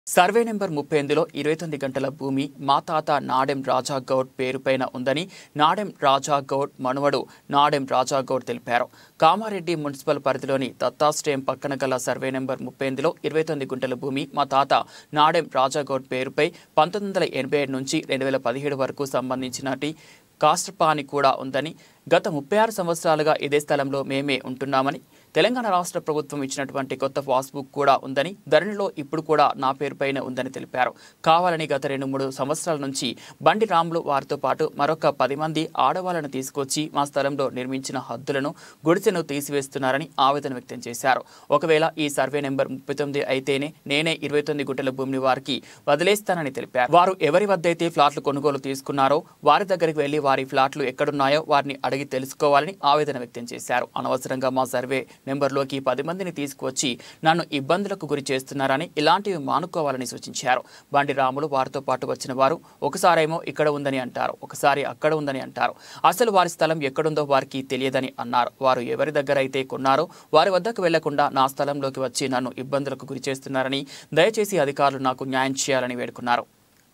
Survey number ముప్పై ఎనిమిదిలో ఇరవై తొమ్మిది గంటల భూమి మా తాత నాడెం రాజా గౌడ్ పేరుపైన ఉందని నాడెం రాజా గౌడ్ మనువడు నాడెం రాజా గౌడ్ తెలిపారు కామారెడ్డి మున్సిపల్ పరిధిలోని దత్తాశ్రయం పక్కన గల సర్వే నెంబర్ ముప్పై ఎనిమిదిలో ఇరవై తొమ్మిది గుంటల భూమి మా తాత నాడెం రాజా గౌడ్ పేరుపై పంతొమ్మిది వందల ఎనభై ఏడు నుంచి రెండు వేల పదిహేడు వరకు సంబంధించినటి కాస్ట్రపాని కూడా ఉందని గత ముప్పై ఆరు సంవత్సరాలుగా ఇదే స్థలంలో మేమే ఉంటున్నామని తెలంగాణ రాష్ట్ర ప్రభుత్వం ఇచ్చినటువంటి కొత్త పాస్బుక్ కూడా ఉందని ధరణిలో ఇప్పుడు కూడా నా పేరుపైన ఉందని తెలిపారు కావాలని గత రెండు మూడు సంవత్సరాల నుంచి బండి రాములు వారితో పాటు మరొక పది మంది ఆడవాళ్లను తీసుకొచ్చి మా స్థలంలో నిర్మించిన హద్దులను గుడిసెను తీసివేస్తున్నారని ఆవేదన వ్యక్తం చేశారు ఒకవేళ ఈ సర్వే నెంబర్ ముప్పై తొమ్మిది అయితేనే నేనే ఇరవై తొమ్మిది గుంటల భూమిని వారికి వదిలేస్తానని తెలిపారు వారు ఎవరి వద్దైతే ఫ్లాట్లు కొనుగోలు తీసుకున్నారో వారి దగ్గరికి వెళ్లి వారి ఫ్లాట్లు ఎక్కడున్నాయో వారిని అడిగి తెలుసుకోవాలని ఆవేదన వ్యక్తం చేశారు అనవసరంగా మా సర్వే నెంబర్లోకి పది మందిని తీసుకువచ్చి నన్ను ఇబ్బందులకు గురి చేస్తున్నారని ఇలాంటివి మానుకోవాలని సూచించారు బండి రాములు వారితో పాటు వచ్చిన వారు ఒకసారేమో ఇక్కడ ఉందని అంటారు ఒకసారి అక్కడ ఉందని అంటారు అసలు వారి స్థలం ఎక్కడుందో వారికి తెలియదని అన్నారు వారు ఎవరి దగ్గర అయితే కొన్నారో వారి వద్దకు వెళ్లకుండా నా స్థలంలోకి వచ్చి నన్ను ఇబ్బందులకు గురి చేస్తున్నారని దయచేసి అధికారులు నాకు న్యాయం చేయాలని వేడుకున్నారు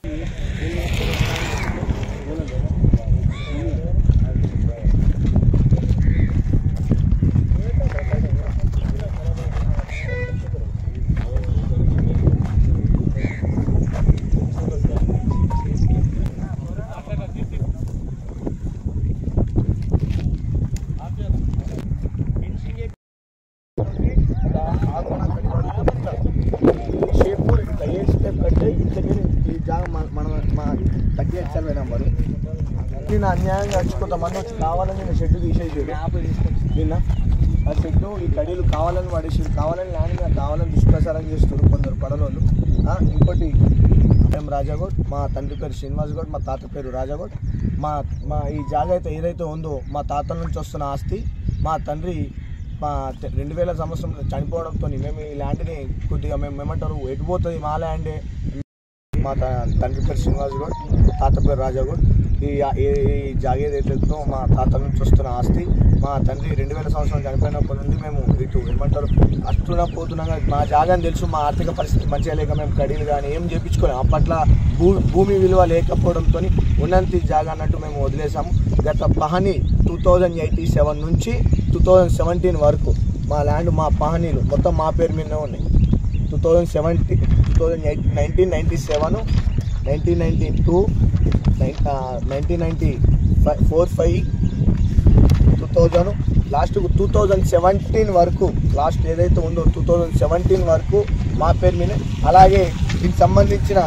షేపూర్ ఏ స్టెప్ కట్టే ఇక్కడ ఈ జాగా మన- మన మా థర్టీ ఎయిట్ సర్వే నెంబరు నిన్న అన్యాయంగా వచ్చి కొంతమంది వచ్చి కావాలని నేను షెడ్ తీసేసాడు నిన్న ఆ షెడ్ ఈ కడీలు కావాలని పడేసారు కావాలని ల్యాండ్ మీద కావాలని దుష్ప్రచారం చేస్తారు కొందరు పడలోళ్ళు ఆ, ఇంకోటి ఎం రాజాగౌడ్ మా తండ్రి పేరు శ్రీనివాస్ గౌడ్ మా తాత పేరు రాజాగౌడ్ మా మా ఈ జాగా అయితే ఏదైతే ఉందో మా తాతల నుంచి వస్తున్న ఆస్తి మా తండ్రి మా తె- రెండు వేల సంవత్సరంలో చనిపోవడంతో మేము ఈ ల్యాండ్ని కొద్దిగా మేము ఏమంటారు ఎటుపోతుంది మా ల్యాండే మా త- తండ్రి పేరు శ్రీనివాస్ గౌడ్ తాత పేరు రాజా గౌడ్ ఈ ఈ ఈ జాగా ఏదైతే ఉందో మా తాత నుంచి వస్తున్న ఆస్తి మా తండ్రి రెండు వేల సంవత్సరం చనిపోయినప్పటి నుండి మేము ఇటు ఏమంటారు వస్తున్నా పోతున్నాం కానీ మా జాగా అని తెలుసు మా ఆర్థిక పరిస్థితి మంచిగా లేక మేము కడీలు కానీ ఏం చేయించుకోలేము అప్పట్లో భూ భూమి విలువ లేకపోవడంతో ఉన్నంత ఈ జాగా అన్నట్టు మేము వదిలేసాము గత పహని టూ థౌజండ్ ఎయిటీ సెవెన్ నుంచి టూ థౌజండ్ సెవెంటీన్ వరకు మా ల్యాండ్ మా పహనీలు మొత్తం మా పేరు మీదనే ఉన్నాయి two thousand seventy two thousand eight nineteen ninety seven nineteen ninety two nineteen ninety five four five two thousand last two thousand seventeen వరకు లాస్ట్ ఏదైతే ఉందో టూ థౌజండ్ సెవెంటీన్ వరకు మా పేరు మీద అలాగే దీనికి సంబంధించిన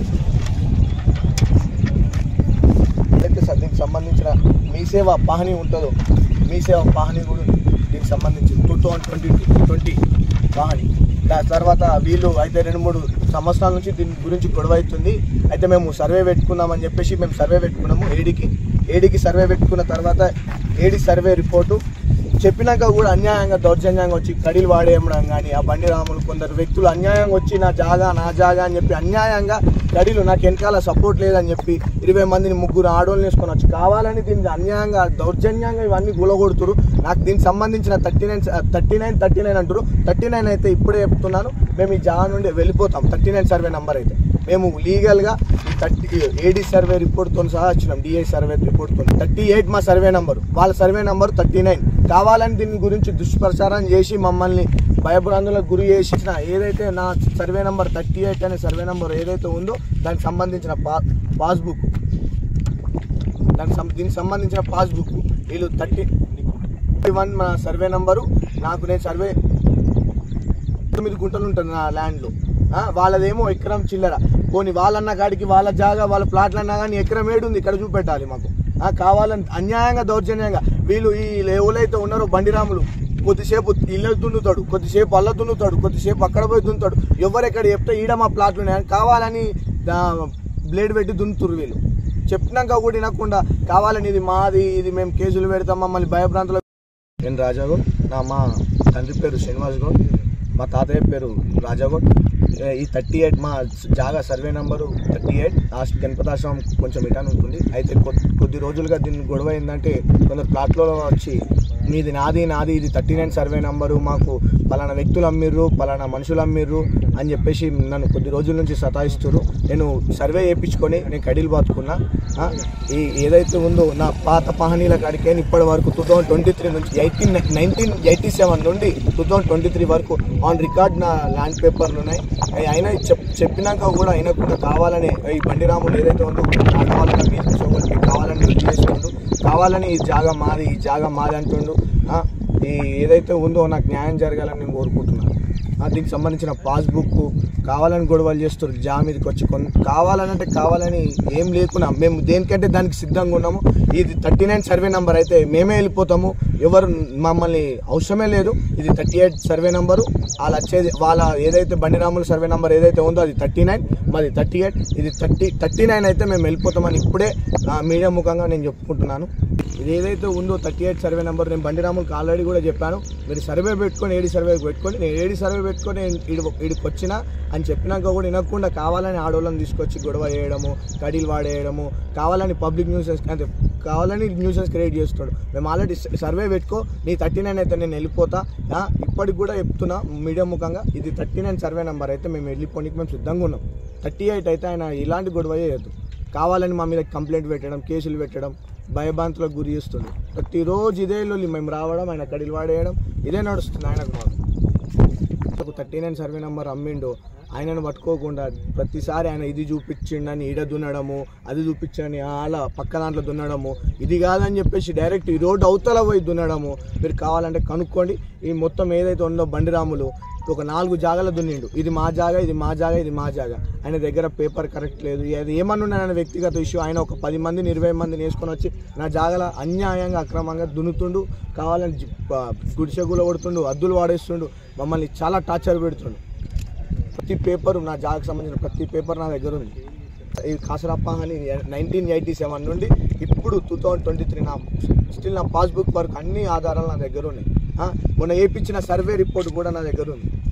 ఏదైతే సార్ దీనికి సంబంధించిన మీ సేవ పాహని ఉంటుందో మీ సేవ పాహని కూడా ఉంది. దీనికి సంబంధించి టూ థౌజండ్ ట్వంటీ ట్వంటీ పాహని దాని తర్వాత వీళ్ళు అయితే రెండు మూడు సంవత్సరాల నుంచి దీని గురించి గొడవ అవుతుంది అయితే మేము సర్వే పెట్టుకుందామని చెప్పేసి మేము సర్వే పెట్టుకున్నాము ఏడికి ఏడికి సర్వే పెట్టుకున్న తర్వాత ఏడి సర్వే రిపోర్టు చెప్పినాక కూడా అన్యాయంగా దౌర్జన్యంగా వచ్చి కడీలు వాడేయడం కానీ ఆ బండి రాములు కొందరు వ్యక్తులు అన్యాయంగా వచ్చి నా జాగా నా జాగా అని చెప్పి అన్యాయంగా కడీలు నాకు వెనకాల సపోర్ట్ లేదని చెప్పి ఇరవై మందిని ముగ్గురు ఆడోళ్ళు వేసుకొని వచ్చి కావాలని దీనికి అన్యాయంగా దౌర్జన్యంగా ఇవన్నీ గులగొడుతురు నాకు దీనికి సంబంధించిన thirty nine thirty nine thirty nine అంటారు థర్టీ నైన్ అయితే ఇప్పుడే చెప్తున్నాను మేము ఈ జాగా నుండి వెళ్ళిపోతాం థర్టీ నైన్ సర్వే నెంబర్ అయితే మేము లీగల్గా ఈ థర్టీ ఏడీ సర్వే రిపోర్ట్తో సహా వచ్చినాం డిఐ సర్వే రిపోర్ట్తో థర్టీ ఎయిట్ మా సర్వే నెంబర్ వాళ్ళ సర్వే నెంబర్ థర్టీ నైన్ కావాలని దీని గురించి దుష్ప్రచారం చేసి మమ్మల్ని భయభ్రాంతులకు గురి చేసిన ఏదైతే నా సర్వే నెంబర్ థర్టీ ఎయిట్ అనే సర్వే నెంబర్ ఏదైతే ఉందో దానికి సంబంధించిన పా పాస్బుక్ దానికి సం- దీనికి సంబంధించిన పాస్బుక్ వీళ్ళు థర్టీ వన్ మా సర్వే నెంబరు నాకు నేను సర్వే తొమ్మిది గుంటలు ఉంటుంది నా ల్యాండ్లో ఆ, వాళ్ళదేమో ఎకరం చిల్లర పోనీ వాళ్ళన్న కాడికి వాళ్ళ జాగా వాళ్ళ ప్లాట్లు అన్నా కానీ ఎకరం ఏడు ఉంది ఇక్కడ చూపెట్టాలి మాకు ఆ, కావాలని అన్యాయంగా దౌర్జన్యంగా వీళ్ళు ఈ ఎవరైతే ఉన్నారో బండిరాములు కొద్దిసేపు ఇళ్ళ దున్నుతాడు కొద్దిసేపు అల్ల దున్నుతాడు కొద్దిసేపు అక్కడ పోయి దున్నుతాడు ఎవరెక్కడ చెప్తే ఈడ మా ప్లాట్లు ఉన్నాయని కావాలని దా- బ్లేడ్ పెట్టి దున్నుతురు వీళ్ళు చెప్పినాక కూడా వినకుండా కావాలని ఇది మాది ఇది మేము కేసులు పెడతాం మమ్మల్ని భయభ్రాంతులు నేను రాజాగౌడ్ నా మా తండ్రి పేరు శ్రీనివాస్ గౌడ్ మా తాతయ్య పేరు రాజాగౌడ్ ఏ, ఈ థర్టీ ఎయిట్ మా జాగా survey number thirty eight last Ganapathashramam కొంచెం ఇటాన్ ఉంటుంది అయితే కొద్ది కొద్ది రోజులుగా దీన్ని గొడవ ఏంటంటే కొందరు ప్లాట్లో వచ్చి మీది నాది నాది ఇది థర్టీ నైన్ సర్వే నంబరు మాకు పలానా వ్యక్తులు అమ్మిర్రు పలానా మనుషులు అమ్మిర్రు అని చెప్పేసి నన్ను కొద్ది రోజుల నుంచి సతాయిస్తున్నారు నేను సర్వే చేయించుకొని నేను కడీలు బాతుకున్నా ఆ, ఈ ఏదైతే ఉందో నా పాత పహనీల కాడికే ఇప్పటి వరకు టూ థౌసండ్ ట్వంటీ త్రీ నుంచి ఎయిటీన్ నైన్టీన్ ఎయిటీ సెవెన్ నుండి టూ థౌసండ్ ట్వంటీ త్రీ వరకు ఆన్ రికార్డ్ నా ల్యాండ్ పేపర్లు ఉన్నాయి అవి అయినా చెప్ చెప్పినాక కూడా అయినా కూడా కావాలని ఈ బండిరాములు ఏదైతే ఉందో కావాలని వీళ్ళకి కావాలని ఇది చేస్తుండు కావాలని ఈ జాగా మాది ఈ జాగా మాది అంటుండు ఆ, ఈ ఏదైతే ఉందో నాకు న్యాయం జరగాలని నేను కోరుకుంటున్నాను ఆ, దీనికి సంబంధించిన పాస్బుక్ కావాలని గొడవలు చేస్తారు జా మీదకి వచ్చి కొన్ కావాలని అంటే కావాలని ఏం లేకున్నా మేము దేనికంటే దానికి సిద్ధంగా ఉన్నాము ఇది థర్టీ నైన్ సర్వే నెంబర్ అయితే మేమే వెళ్ళిపోతాము ఎవరు మమ్మల్ని అవసరమే లేదు ఇది థర్టీ ఎయిట్ సర్వే నెంబరు వాళ్ళు వచ్చేది వాళ్ళ ఏదైతే బండిరాముల సర్వే నెంబర్ ఏదైతే ఉందో అది థర్టీ నైన్ మాది థర్టీ ఎయిట్ ఇది థర్టీ థర్టీ నైన్ అయితే మేము వెళ్ళిపోతామని ఇప్పుడే ఆ, మీడియా ముఖంగా నేను చెప్పుకుంటున్నాను ఇది ఏదైతే ఉందో థర్టీ ఎయిట్ సర్వే నెంబర్ నేను బండిరాములకు ఆల్రెడీ కూడా చెప్పాను మీరు సర్వే పెట్టుకొని ఏడి సర్వే పెట్టుకొని నేను ఏడి సర్వే పెట్టుకొని ఇడికి వచ్చినా అని చెప్పినాక కూడా వినకుండా కావాలని ఆడవాళ్ళని తీసుకొచ్చి గొడవ చేయడము కడీలు వాడేయడము కావాలని పబ్లిక్ న్యూసెన్స్ అంటే కావాలని న్యూసెన్స్ క్రియేట్ చేస్తాడు మేము ఆల్రెడీ సర్వే పెట్టుకో నీ థర్టీ నైన్ అయితే నేను వెళ్ళిపోతా ఆ, ఇప్పటికి కూడా చెప్తున్నా మీడియా ముఖంగా ఇది థర్టీ నైన్ సర్వే నెంబర్ అయితే మేము వెళ్ళిపోనికి మేము సిద్ధంగా ఉన్నాం థర్టీ ఎయిట్ అయితే ఆయన ఇలాంటి గొడవ చేయొద్దు కావాలని మా మీద కంప్లైంట్ పెట్టడం కేసులు పెట్టడం భయభ్రాంతులకు గురి చేస్తుంది ప్రతిరోజు ఇదే లొల్లి మేము రావడం ఆయన కడిలు వాడేయడం ఇదే నడుస్తుంది ఆయనకు మాకు థర్టీ నైన్ సర్వే నెంబర్ అమ్మిండు ఆయనను పట్టుకోకుండా ప్రతిసారి ఆయన ఇది చూపించిండని ఈడ దున్నడము అది చూపించని అలా పక్క దాంట్లో దున్నడము ఇది కాదని చెప్పేసి డైరెక్ట్ ఈ రోడ్డు అవతల పోయి దున్నడము మీరు కావాలంటే కనుక్కోండి ఈ మొత్తం ఏదైతే ఉందో బండిరాములు ఒక నాలుగు జాగాలు దున్నిండు ఇది మా జాగా ఇది మా జాగా ఇది మా జాగా ఆయన దగ్గర పేపర్ కరెక్ట్ లేదు అది ఏమన్నా ఉన్నాయి ఆయన వ్యక్తిగత ఇష్యూ ఆయన ఒక పది మందిని ఇరవై మందిని వేసుకొని వచ్చి నా జాగాల అన్యాయంగా అక్రమంగా దున్నుతుండు కావాలని జి- ప- గుడిసెగుల కొడుతుండు అద్దులు వాడేస్తుండు మమ్మల్ని చాలా టార్చర్ పెడుతుండు ప్రతి పేపరు నా జాగాకు సంబంధించిన ప్రతి పేపర్ నా దగ్గర ఉంది ఈ కాసరప్ప అని నైన్టీన్ ఎయిటీ సెవెన్ నుండి ఇప్పుడు టూ థౌజండ్ ట్వంటీ త్రీ నా స్టిల్ నా పాస్బుక్ వరకు అన్ని ఆధారాలు నా దగ్గర ఉన్నాయి ఆ, మొన్న వేయించిన సర్వే రిపోర్ట్ కూడా నా దగ్గర ఉంది